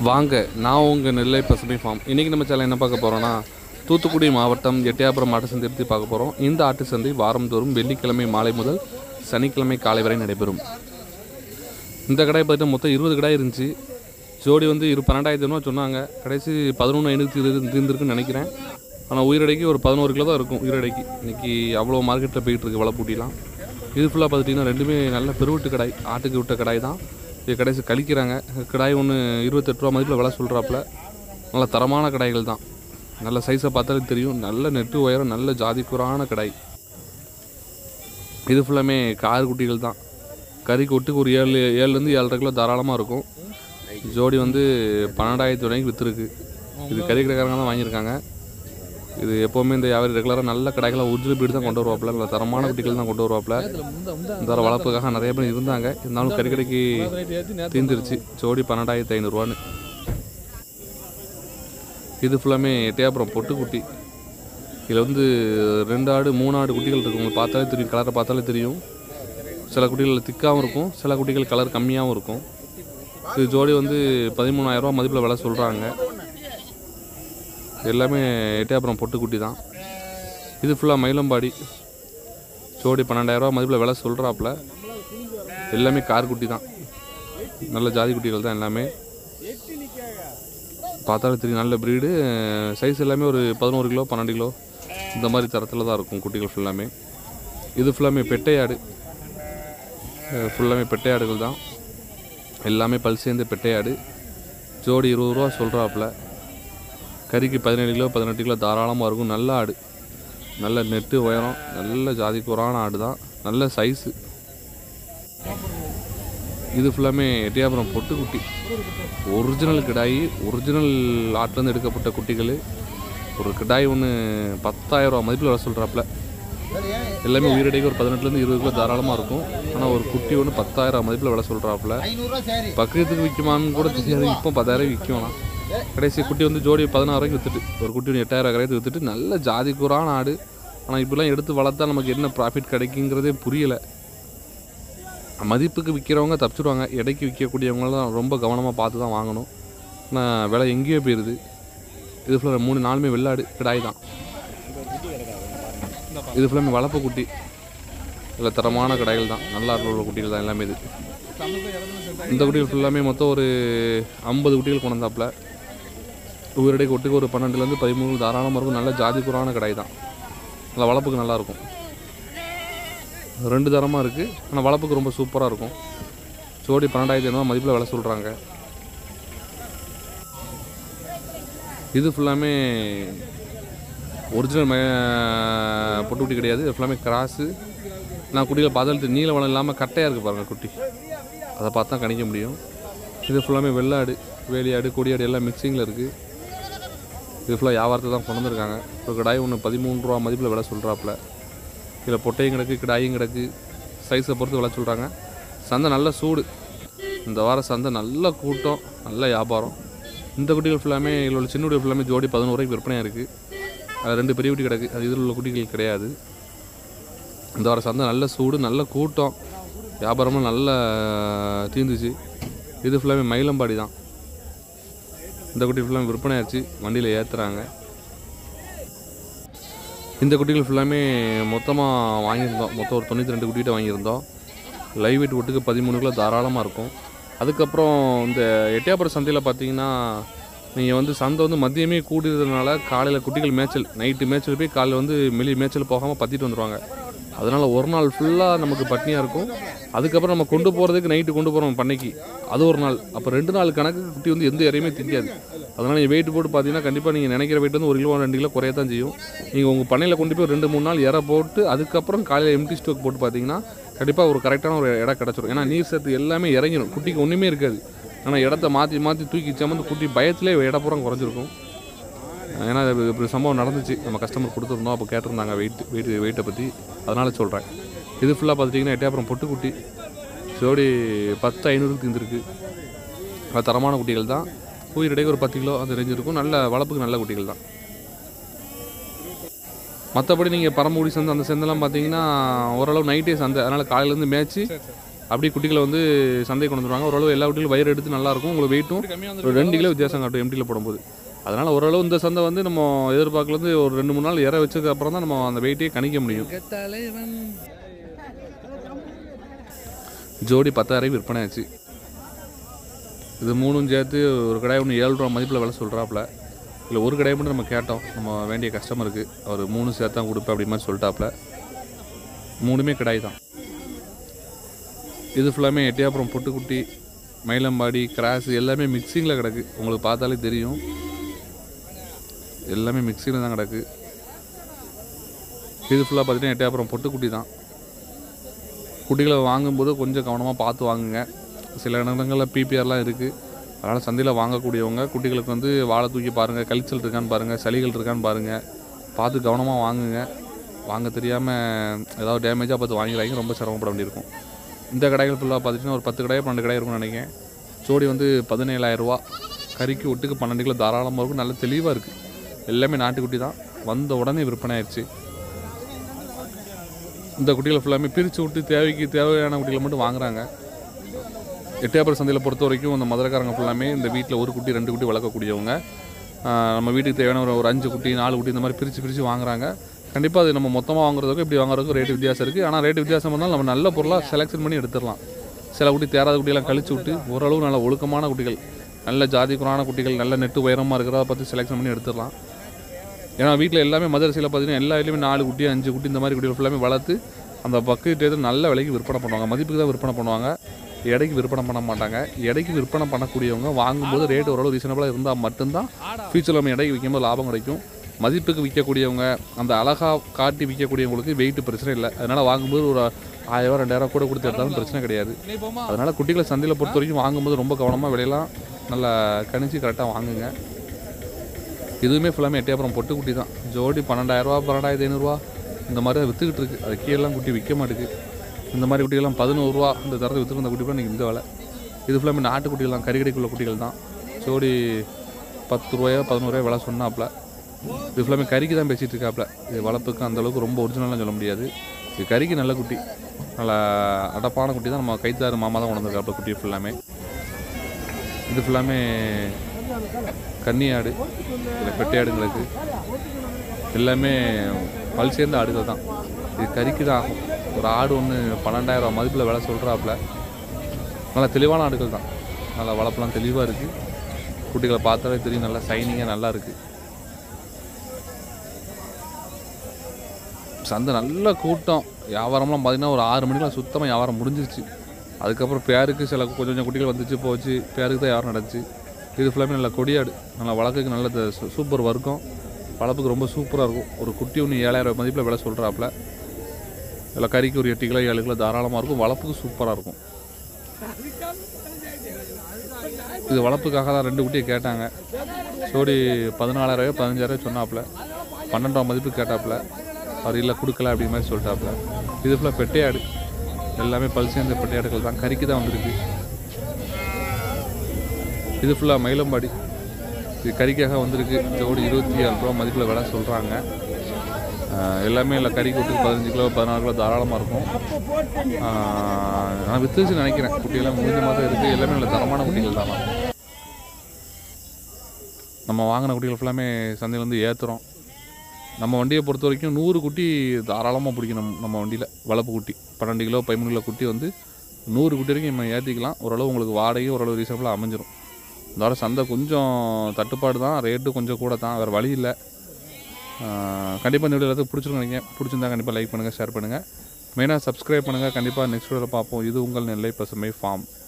வாங்க நான் உங்கள் நெல்லை பசுமை ஃபார்ம் இன்றைக்கி நம்ம சேனல் என்ன பார்க்க போகிறோன்னா தூத்துக்குடி மாவட்டம் எட்டயபுரம் ஆட்டு சந்தை பற்றி பார்க்க போகிறோம் இந்த ஆட்டு சந்தை வாரந்தோறும் வெள்ளிக்கிழமை மாலை முதல் சனிக்கிழமை காலை வரை நடைபெறும் இந்த கடை பார்த்திங்கன்னா மொத்தம் இருபது கடை இருந்துச்சு ஜோடி வந்து இரு பன்னெண்டாயிரத்தி ரூபா சொன்னாங்க கடைசி பதினொன்று ஐநூற்றி இருபது தீர்ந்துருக்குன்னு நினைக்கிறேன் ஆனால் உயிரடைக்கு ஒரு பதினோரு கிலோ தான் இருக்கும் உயிரடைக்கு இன்றைக்கி அவ்வளோ மார்க்கெட்டில் போயிட்டு இருக்கு விலை பூட்டிலாம் இது ஃபுல்லாக பார்த்துட்டிங்கன்னா ரெண்டுமே நல்ல பெருவிட்டு கடாய் ஆட்டுக்கு விட்ட கடாய் தான் இது கடைசி கழிக்கிறாங்க கடாய் ஒன்று இருபத்தெட்டு ரூபா மதிப்பில் விலை சொல்கிறாப்புல நல்ல தரமான கடாய்கள் தான் நல்ல சைஸை பார்த்தாலே தெரியும் நல்ல நெட்டு உயரம் நல்ல ஜாதிக்குறான கடாய் இது ஃபுல்லாமே கார் குட்டிகள் தான் கறி கொட்டுக்கு ஒரு ஏழு ஏழுலேருந்து ஏழரை கிலோ தாராளமாக இருக்கும் ஜோடி வந்து பன்னெண்டாயிரத்து வரைக்கும் விற்றுருக்கு இது கறி கடைக்காரங்க தான் வாங்கியிருக்காங்க இது எப்போவுமே இந்த வியாபாரி ரெகுலராக நல்ல கடைகளை ஒரிஜினல் பீடு தான் கொண்டு வருவாப்புல நல்ல தரமான குட்டிகள் தான் கொண்டு வருவாப்புல இந்த தர வளர்ப்புக்காக நிறைய பேர் இருந்தாங்க இருந்தாலும் கறி கடைக்கு தீர்ந்துருச்சு ஜோடி பன்னெண்டாயிரத்து ஐநூறுரூவான்னு இது ஃபுல்லாமே எட்டையாபுரம் பொட்டுக்குட்டி இதில் வந்து ரெண்டு ஆடு மூணு ஆடு குட்டிகள் இருக்கும் உங்களுக்கு பார்த்தாலே தெரியும் கலரை பார்த்தாலே தெரியும் சில குட்டிகள் திக்காகவும் இருக்கும் சில குட்டிகள் கலர் கம்மியாகவும் இருக்கும் இது ஜோடி வந்து பதிமூணாயிரரூவா மதிப்பில் விலை சொல்கிறாங்க எல்லாமே எட்டையாபுரம் பொட்டுக்குட்டி தான் இது ஃபுல்லாக மயிலம்பாடி ஜோடி பன்னெண்டாயிரரூவா மதிப்பில் விலை சொல்கிறாப்புல எல்லாமே கார் குட்டி தான் நல்ல ஜாதி குட்டிகள் தான் எல்லாமே பார்த்தாலே தெரியும் நல்ல ப்ரீடு சைஸ் எல்லாமே ஒரு பதினோரு கிலோ பன்னெண்டு கிலோ இந்த மாதிரி தரத்தில் தான் இருக்கும் குட்டிகள் ஃபுல்லாமே இது ஃபுல்லாமே பெட்டையாடு ஃபுல்லாமே பெட்டையாடுகள் தான் எல்லாமே பல் சேர்ந்து பெட்டையாடு ஜோடி இருபது ரூபா சொல்கிறாப்புல கறிக்கு பதினேழு கிலோ பதினெட்டு கிலோ தாராளமாக இருக்கும் நல்ல ஆடு நல்ல நெட்டு உயரம் நல்ல ஜாதி குறான ஆடு தான் நல்ல சைஸு இது ஃபுல்லாமே எட்டியாபுரம் பொட்டுக்குட்டி ஒரிஜினல் கிடாய் ஒரிஜினல் ஆட்டிலேருந்து எடுக்கப்பட்ட குட்டிகள் ஒரு கிடாய் ஒன்று பத்தாயிரம் ரூபா மதிப்பில் வர சொல்கிறாப்புல எல்லாமே உயிரடைக்கு ஒரு பதினெட்டுலேருந்து இருபது கிலோ தாராளமாக இருக்கும் ஆனால் ஒரு குட்டி ஒன்று பத்தாயிரம் மதிப்பில் விலை சொல்கிறாப்புல பக்கத்துக்கு விற்குமான்னு கூட தெரியாது இப்போ பத்தாயிரம் விற்கும் கடைசி குட்டி வந்து ஜோடி பதினாயிரம் விற்றுட்டு ஒரு குட்டி ஒன்று எட்டாயிரம் கரையத்து விற்றுட்டு நல்ல ஜாதி கூறான ஆடு ஆனால் இப்படிலாம் எடுத்து வளர்த்தா நமக்கு என்ன ப்ராஃபிட் கிடைக்குங்கிறதே புரியலை மதிப்புக்கு விற்கிறவங்க தப்பிச்சிடுவாங்க எடைக்கு விற்கக்கூடியவங்க தான் ரொம்ப கவனமாக பார்த்து தான் வாங்கணும் ஆனால் விலை எங்கேயோ போயிடுது இது ஃபுல்லாக மூணு நாலுமே வெள்ளாடு கிடாய் தான் இது ஃபுல்லாமே வளர்ப்பு குட்டி இல்லை தரமான கடைகள் தான் நல்லா உள்ள குட்டிகள் தான் எல்லாமே இது இந்த குட்டிகள் ஃபுல்லாமே மொத்தம் ஒரு ஐம்பது குட்டிகள் கொண்டு வந்தாப்புல உயிரடை கொட்டுக்கு ஒரு பன்னெண்டுலேருந்து பதிமூணு தாராளமாக இருக்கும் நல்ல ஜாதி குறான கடை தான் நல்லா வளர்ப்புக்கு நல்லாயிருக்கும் ரெண்டு தரமாக இருக்குது ஆனால் வளர்ப்புக்கு ரொம்ப சூப்பராக இருக்கும் ஜோடி பன்னெண்டாயிரத்தி ஐநூறுவா மதிப்பில் விலை சொல்கிறாங்க இது ஃபுல்லாமே ஒரிஜினல் ம பொட்டுக்குட்டி கிடையாது இது ஃபுல்லாமே கிராஸு நான் குட்டிகள் பார்த்தாலும் நீல வளம் இல்லாமல் கட்டையாக இருக்குது பாருங்கள் குட்டி அதை பார்த்து தான் கணிக்க முடியும் இது ஃபுல்லாமே வெள்ளாடு வேலியாடு கொடியாடு எல்லாம் மிக்சிங்கில் இருக்குது இது ஃபுல்லாக வியாபாரத்தை தான் கொண்டு வந்திருக்காங்க ஒரு கடாய் ஒன்று பதிமூணு ரூபா மதிப்பில் விலை சொல்கிறாப்புல இதில் பொட்டையும் கிடக்கு கிடாயும் கிடக்கு சைஸை பொறுத்து விலை சொல்கிறாங்க சந்தை நல்ல சூடு இந்த வாரம் சந்தை நல்ல கூட்டம் நல்ல வியாபாரம் இந்த குட்டிகள் ஃபுல்லாமே இதில் உள்ள சின்ன குட்டிகள் ஃபுல்லாமே ஜோடி பதினோரு ரூபாய்க்கு விற்பனையாக இருக்குது அது ரெண்டு பெரிய குட்டி கிடக்கு அது இதில் உள்ள குட்டிகள் கிடையாது இந்த வாரம் சந்தை நல்ல சூடு நல்ல கூட்டம் வியாபாரமும் நல்ல தீர்ந்துச்சு இது ஃபுல்லாமே மயிலம்பாடி தான் இந்த குட்டி ஃபுல்லாமே விற்பனை ஆச்சு வண்டியில் ஏற்றுறாங்க இந்த குட்டிகள் ஃபுல்லாமே மொத்தமாக வாங்கியிருந்தோம் மொத்தம் ஒரு தொண்ணூற்றி ரெண்டு குட்டிகிட்ட வாங்கியிருந்தோம் லைவ் வெயிட் ஒட்டுக்கு பதிமூணு கிலோ தாராளமாக இருக்கும் அதுக்கப்புறம் இந்த எட்டியாபுரம் சந்தையில் பார்த்தீங்கன்னா நீங்கள் வந்து சந்தை வந்து மதியமே கூடியதுனால காலையில் குட்டிகள் மேய்ச்சல் நைட்டு மேய்ச்சல் போய் காலையில் வந்து மெலி மேய்ச்சல் போகாமல் பற்றிட்டு வந்துடுவாங்க அதனால் ஒரு நாள் ஃபுல்லாக நமக்கு பட்னியாக இருக்கும் அதுக்கப்புறம் நம்ம கொண்டு போகிறதுக்கு நைட்டு கொண்டு போகிறோம் பண்ணைக்கு அது ஒரு நாள் அப்போ ரெண்டு நாள் கணக்கு குட்டி வந்து எந்த இறையுமே தெரியாது அதனால் நீங்கள் வெயிட் போட்டு பார்த்தீங்கன்னா கண்டிப்பாக நீங்கள் நினைக்கிற வெயிட் வந்து ஒரு கிலோ ரெண்டு கிலோ குறைய தான் செய்யும் நீங்கள் உங்கள் பண்ணையில் கொண்டு போய் ஒரு ரெண்டு மூணு நாள் இற போட்டு அதுக்கப்புறம் காலையில் எம்டி ஸ்டோக் போட்டு பார்த்தீங்கன்னா கண்டிப்பாக ஒரு கரெக்டான ஒரு இடம் கிடச்சிரும் ஏன்னா நீர் சத்து எல்லாமே இறங்கிடும் குட்டிக்கு ஒன்றுமே இருக்காது ஆனால் இடத்த மாற்றி மாற்றி தூக்கி சமந்து குட்டி பயத்திலே இடப்புறம் குறைஞ்சிருக்கும் ஏன்னா இது இப்படி சம்பவம் நடந்துச்சு நம்ம கஸ்டமர் கொடுத்துருந்தோம் அப்போ கேட்டிருந்தாங்க வெயிட் வெயிட் வெயிட்டை பற்றி அதனால் சொல்கிறேன் இது ஃபுல்லாக பார்த்துட்டிங்கன்னா எட்டையாப்புறம் பொட்டுக்குட்டி ஜோடி பத்து ஐநூறுக்கு தீர்ந்துருக்கு அது தரமான குட்டிகள் தான் உயிரிடைக்கு ஒரு பத்து கிலோ அது ரேஞ்ச் இருக்கும் நல்ல வளர்ப்புக்கு நல்ல குட்டிகள் தான் மற்றபடி நீங்கள் பரமக்குடி சந்தை அந்த சந்தைலாம் பார்த்தீங்கன்னா ஓரளவு நைட்டே சந்தை அதனால் காலையிலேருந்து மேய்ச்சி அப்படி குட்டிகளை வந்து சந்தை கொண்டு வந்துருவாங்க ஓரளவு எல்லா குட்டிகளும் வயிறு எடுத்து நல்லாயிருக்கும் உங்களுக்கு வெயிட்டும் ஒரு ரெண்டு கிலோ வித்தியாசம் காட்டும் எம்டியில் போடும்போது அதனால் ஓரளவு இந்த சந்தை வந்து நம்ம எதிர்பார்க்கலேருந்து ஒரு ரெண்டு மூணு நாள் இற வச்சதுக்கு அப்புறம் தான் நம்ம அந்த வெயிட்டே கணிக்க முடியும் ஜோடி பத்தாயிரம் விற்பனை ஆச்சு இது மூணும் சேர்த்து ஒரு கடாய் ஒன்று ஏழு ரூபா மதிப்பில் விலை சொல்கிறாப்புல இல்லை ஒரு கடையை மட்டும் நம்ம கேட்டோம் நம்ம வேண்டிய கஸ்டமருக்கு அவர் மூணு சேர்த்து தான் கொடுப்பேன் அப்படி மாதிரி சொல்லிட்டாப்புல மூணுமே கடாய் தான் இது ஃபுல்லாமே எட்டியாப்புறம் பொட்டுக்குட்டி மயிலம்பாடி கிராஸ் எல்லாமே மிக்சிங்கில் கிடக்கு உங்களுக்கு பார்த்தாலே தெரியும் எல்லாமே மிக்சிங்கில் தான் கிடக்கு இது ஃபுல்லாக பார்த்தீங்கன்னா எட்டியாப்புறம் பொட்டுக்குட்டி தான் குட்டிகளை வாங்கும்போது கொஞ்சம் கவனமாக பார்த்து வாங்குங்க சில இடங்களில் பிபிஆர்லாம் இருக்குது அதனால் சந்தையில் வாங்கக்கூடியவங்க குட்டிகளுக்கு வந்து வாழை தூக்கி பாருங்கள் கழிச்சல் இருக்கான்னு பாருங்கள் சளிகள் இருக்கான்னு பாருங்கள் பார்த்து கவனமாக வாங்குங்க வாங்க தெரியாமல் ஏதாவது டேமேஜாக பார்த்து வாங்கிடுறாங்க ரொம்ப சிரமப்பட வேண்டியிருக்கும் இந்த கடைகள் ஃபுல்லாக பார்த்துட்டிங்கன்னா ஒரு பத்து கடை பன்னெண்டு கடை இருக்கும்னு நினைக்கிறேன் ஜோடி வந்து பதினேழாயிரரூவா கறிக்கு ஒட்டுக்கு பன்னெண்டு கிலோ தாராளமாக இருக்கும் நல்ல தெளிவாக இருக்குது எல்லாமே நாட்டுக்குட்டி தான் வந்த உடனே விற்பனை ஆயிடுச்சு இந்த குட்டிகளை ஃபுல்லாமே பிரித்து விட்டு தேவைக்கு தேவையான குட்டிகளை மட்டும் வாங்குறாங்க எட்டயபுரம் சந்தையில் பொறுத்த வரைக்கும் இந்த மதுரைக்காரங்க ஃபுல்லாமே இந்த வீட்டில் ஒரு குட்டி ரெண்டு குட்டி வளர்க்கக்கூடியவங்க ஆஹ் நம்ம வீட்டுக்கு தேவையான ஒரு ஒரு அஞ்சு குட்டி நாலு குட்டி இந்த மாதிரி பிரித்து பிரித்து வாங்குறாங்க கண்டிப்பாக அது நம்ம மொத்தமாக வாங்குறதுக்கும் இப்படி வாங்குறதுக்கும் ரேட்டு வித்தியாசம் இருக்குது ஆனால் ரேட்டு வித்தியாசம் இருந்தாலும் நம்ம நல்ல பொருளாக செலெக்ஷன் பண்ணி எடுத்துடலாம் சில குட்டி தேராத குட்டியெல்லாம் கழிச்சு விட்டு ஓரளவு நல்ல ஒழுக்கமான குட்டிகள் நல்ல ஜாதி குறான குட்டிகள் நல்ல நெட்டு உயரமாக இருக்கிறத பார்த்து செலெக்ஷன் பண்ணி எடுத்துடலாம் ஏன்னா வீட்டில் எல்லாமே மதரசியில் பார்த்தீங்கன்னா எல்லா வீட்லையுமே நாலு குட்டி அஞ்சு குட்டி இந்த மாதிரி குட்டிகள் ஃபுல்லாமே வளர்த்து அந்த பக்கெட் எதிர் நல்ல விலைக்கு விற்பனை பண்ணுவாங்க மதிப்புக்கு தான் விற்பனை பண்ணுவாங்க எடைக்கு விற்பனை பண்ண மாட்டாங்க எடைக்கு விற்பனை பண்ணக்கூடியவங்க வாங்கும்போது ரேட் ஓரளவு ரீசனபிளாக இருந்தால் மட்டும்தான் ஃபியூச்சரில் நம்ம எடைக்கு விற்கும்போது லாபம் கிடைக்கும் மதிப்புக்கு விற்கக்கூடியவங்க அந்த அழகாக காட்டி விற்கக்கூடியவங்களுக்கு வெயிட் பிரச்சனை இல்லை அதனால் வாங்கும்போது ஒரு ஆயிரம் ரெண்டாயிரம் கூட கொடுத்து எடுத்தாலும் பிரச்சனை கிடையாது அதனால் குட்டிகளை சந்தையில் பொறுத்த வரைக்கும் வாங்கும்போது ரொம்ப கவனமாக விலையெல்லாம் நல்லா கணிச்சு கரெக்டாக வாங்குங்க இதுவுமே ஃபுல்லாமே எட்டியாப்புறம் பொட்டு குட்டி தான் ஜோடி பன்னெண்டாயிரரூவா பன்னெண்டாயிரத்தி ஐநூறுரூவா இந்த மாதிரி தான் விற்றுக்கிட்டு இருக்கு அது கீழெல்லாம் குட்டி விற்க மாட்டேங்குது இந்த மாதிரி குட்டிகள்லாம் பதினோருவா இந்த தரத்தை விற்றுருந்த குட்டி கூட இன்றைக்கி இந்த விலை இது ஃபுல்லாமே நாட்டு குட்டிகள் தான் கறிக்கடைக்குள்ள குட்டிகள் தான் ஜோடி பத்து ரூபாயோ பதினோருவாயோ விலை சொன்னாப்புல இது ஃபுல்லாமே கறிக்கு தான் பேசிகிட்டு இருக்காப்புல இது வளர்ப்புக்கு அந்த அளவுக்கு ரொம்ப ஒரிஜினலாக சொல்ல முடியாது இது கறிக்கு நல்ல குட்டி நல்லா அடப்பான குட்டி தான் நம்ம கைத்தாறு மாமா தான் கொண்டு வந்திருக்காப்புல குட்டி ஃபுல்லாமே இது ஃபுல்லாமே கன்னி ஆடு இல்லை பெட்டை ஆடுங்களுக்கு எல்லாமே பல் சேர்ந்த ஆடுகள் தான் இது கறிக்கு தான் ஆகும் ஒரு ஆடு ஒன்று பன்னெண்டாயிரம் ரூபா மதிப்பில் விலை சொல்கிறாப்புல நல்லா தெளிவான ஆடுகள் தான் நல்லா வளர்ப்புலாம் தெளிவாக இருக்குது குட்டிகளை பார்த்தாலே தெரியும் நல்லா சைனிங்காக நல்லா இருக்குது சந்தை நல்ல கூட்டம் வியாபாரம்லாம் பார்த்தீங்கன்னா ஒரு ஆறு மணிக்கெலாம் சுத்தமாக வியாபாரம் முடிஞ்சிருச்சு அதுக்கப்புறம் பேருக்கு சில கொஞ்சம் கொஞ்சம் குட்டிகள் வந்துச்சு போச்சு பேருக்கு தான் வியாபாரம் நடந்துச்சு இது ஃபுல்லாமே நல்ல கொடியாடு நல்லா வளர்க்குக்கு நல்ல த- சூ- சூப்பர் வர்க்கம் வளர்ப்புக்கு ரொம்ப சூப்பராக இருக்கும் ஒரு குட்டி ஒன்று ஏழாயிரம் மதிப்பில் விலை சொல்கிறாப்புல இதில் கறிக்கு ஒரு எட்டு கிலோ ஏழு கிலோ தாராளமாக இருக்கும் வளர்ப்புக்கு சூப்பராக இருக்கும் இது வளர்ப்புக்காக தான் ரெண்டு குட்டியை கேட்டாங்க சோடி பதினாலாயிரம் பதினஞ்சாயிரம் சொன்னாப்புல பன்னெண்டாம் மதிப்பு கேட்டாப்புல அவர் இல்லை கொடுக்கல அப்படி மாதிரி சொல்லிட்டாப்புல இது ஃபுல்லாக பெட்டையாடு எல்லாமே பல் சேர்ந்த பெட்டையாடுகள் தான் கறிக்கு தான் வந்திருக்கு இது ஃபுல்லாக மயிலம்பாடி இது கறிக்காக வந்திருக்கு ஜோடி இருபத்தி ஏழு ரூபா மதிப்பில் விலை சொல்கிறாங்க எல்லாமே இல்லை கறி கூட்டுக்கு பதினஞ்சு கிலோ பதினாறு கிலோ தாராளமாக இருக்கும் ஆஹ் நான் வித்துச்சு நினைக்கிறேன் குட்டியெல்லாம் முடிஞ்ச மாதிரி இருக்குது எல்லாமே நல்ல தரமான குட்டிகள் தான் நம்ம வாங்கின குட்டிகள் ஃபுல்லாமே சந்தையில் வந்து ஏற்றுறோம் நம்ம வண்டியை பொறுத்த வரைக்கும் நூறு குட்டி தாராளமாக பிடிக்கணும் நம்ம வண்டியில் வளர்ப்பு குட்டி பன்னெண்டு கிலோ பதிமூணு கிலோ குட்டி வந்து நூறு குட்டி வரைக்கும் நம்ம ஏற்றிக்கலாம் ஓரளவு உங்களுக்கு வாடகையும் ஓரளவு ரீசனபிளாக அமைஞ்சிரும் இதோட சந்தை கொஞ்சம் தட்டுப்பாடு தான் ரேட்டு கொஞ்சம் கூட தான் வேறு வழி இல்லை கண்டிப்பாக இந்த வீடியோ எல்லாத்துக்கும் பிடிச்சிருக்கும் நினைக்கிறேன் பிடிச்சிருந்தா கண்டிப்பாக லைக் பண்ணுங்கள் ஷேர் பண்ணுங்கள் மெயினாக சப்ஸ்கிரைப் பண்ணுங்கள் கண்டிப்பாக நெக்ஸ்ட் வீடியோவில் பார்ப்போம் இது உங்கள் நெல்லை பசுமை ஃபார்ம்